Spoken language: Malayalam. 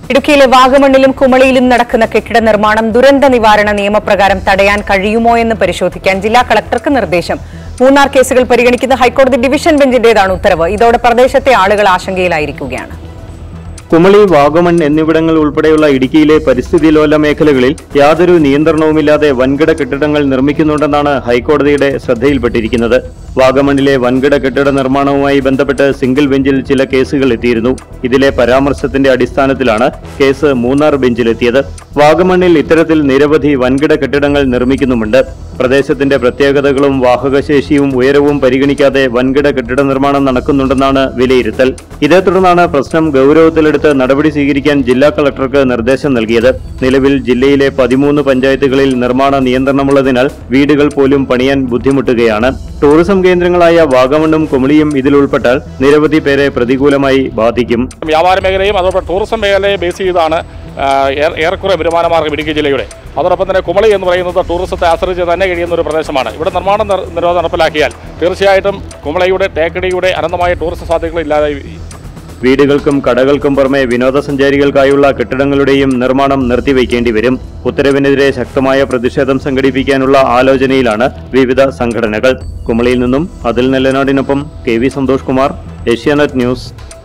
ഇടുക്കിയിലെ വാഗമണ്ണിലും കുമളിയിലും നടക്കുന്ന കെട്ടിട നിർമ്മാണം ദുരന്ത നിവാരണ നിയമപ്രകാരം തടയാൻ കഴിയുമോ എന്ന് പരിശോധിക്കാൻ ജില്ലാ കളക്ടർക്ക് നിർദ്ദേശം മൂന്നാർ കേസുകൾ പരിഗണിക്കുന്ന ഹൈക്കോടതി ഡിവിഷൻ ബെഞ്ചിന്റേതാണ് ഉത്തരവ് ഇതോടെ പ്രദേശത്തെ ആളുകൾ ആശങ്കയിലായിരിക്കുകയാണ് കുമളി വാഗമൺ എന്നിവിടങ്ങൾ ഉൾപ്പെടെയുള്ള ഇടുക്കിയിലെ പരിസ്ഥിതി ലോല മേഖലകളിൽ യാതൊരു നിയന്ത്രണവുമില്ലാതെ വൻകിട കെട്ടിടങ്ങൾ നിർമ്മിക്കുന്നുണ്ടെന്നാണ് ഹൈക്കോടതിയുടെ ശ്രദ്ധയിൽപ്പെട്ടിരിക്കുന്നത് വാഗമണിലെ വൻകിട കെട്ടിട നിർമ്മാണവുമായി ബന്ധപ്പെട്ട് സിംഗിൾ ബെഞ്ചിൽ ചില കേസുകൾ എത്തിയിരുന്നു ഇതിലെ പരാമർശത്തിന്റെ അടിസ്ഥാനത്തിലാണ് കേസ് മൂന്നാർ ബെഞ്ചിലെത്തിയത് വാഗമണ്ണിൽ ഇത്തരത്തിൽ നിരവധി വൻകിട കെട്ടിടങ്ങൾ നിർമ്മിക്കുന്നുമുണ്ട് പ്രദേശത്തിന്റെ പ്രത്യേകതകളും വാഹകശേഷിയും ഉയരവും പരിഗണിക്കാതെ വൻകിട കെട്ടിട നിർമ്മാണം നടക്കുന്നുണ്ടെന്നാണ് വിലയിരുത്തൽ ഇതേ തുടർന്നാണ് പ്രശ്നം ഗൗരവത്തിലെടുത്ത് നടപടി സ്വീകരിക്കാൻ ജില്ലാ കളക്ടർക്ക് നിർദ്ദേശം നൽകിയത് നിലവിൽ ജില്ലയിലെ പതിമൂന്ന് പഞ്ചായത്തുകളിൽ നിർമ്മാണ നിയന്ത്രണമുള്ളതിനാൽ വീടുകൾ പോലും പണിയാൻ ബുദ്ധിമുട്ടുകയാണ് ടൂറിസം കേന്ദ്രങ്ങളായ വാഗമണ്ണും കുമളിയും ഇതിൽ ഉൾപ്പെട്ടാൽ നിരവധി പേരെ പ്രതികൂലമായി ബാധിക്കും വ്യാപാര മേഖലയും അതോടൊപ്പം ടൂറിസം മേഖലയെ ബേസ് ചെയ്താണ് ആ, ഏറെ- ഏറെക്കുറെ വരുമാനമാർഗ്ഗം ഇടുക്കി ജില്ലയുടെ അതോടൊപ്പം തന്നെ കുമളി എന്ന് പറയുന്നത് ടൂറിസത്തെ ആശ്രയിച്ച് തന്നെ കഴിയുന്ന ഒരു പ്രദേശമാണ് ഇവിടെ നിർമ്മാണ നിർ- നിരോധനം നടപ്പിലാക്കിയാൽ തീർച്ചയായിട്ടും കുമളയുടെ തേക്കടിയുടെ അനന്തമായ ടൂറിസ്റ്റ് സാധ്യതകൾ ഇല്ലാതെ വീടുകൾക്കും കടകൾക്കും പുറമെ വിനോദസഞ്ചാരികൾക്കായുള്ള കെട്ടിടങ്ങളുടെയും നിർമ്മാണം നിർത്തിവെക്കേണ്ടി വരും ഉത്തരവിനെതിരെ ശക്തമായ പ്രതിഷേധം സംഘടിപ്പിക്കാനുള്ള ആലോചനയിലാണ് വിവിധ സംഘടനകൾ കുമളിയിൽ നിന്നും അതിൽ നെല്ലനാടിനൊപ്പം K V Santhosh Kumar Asianet news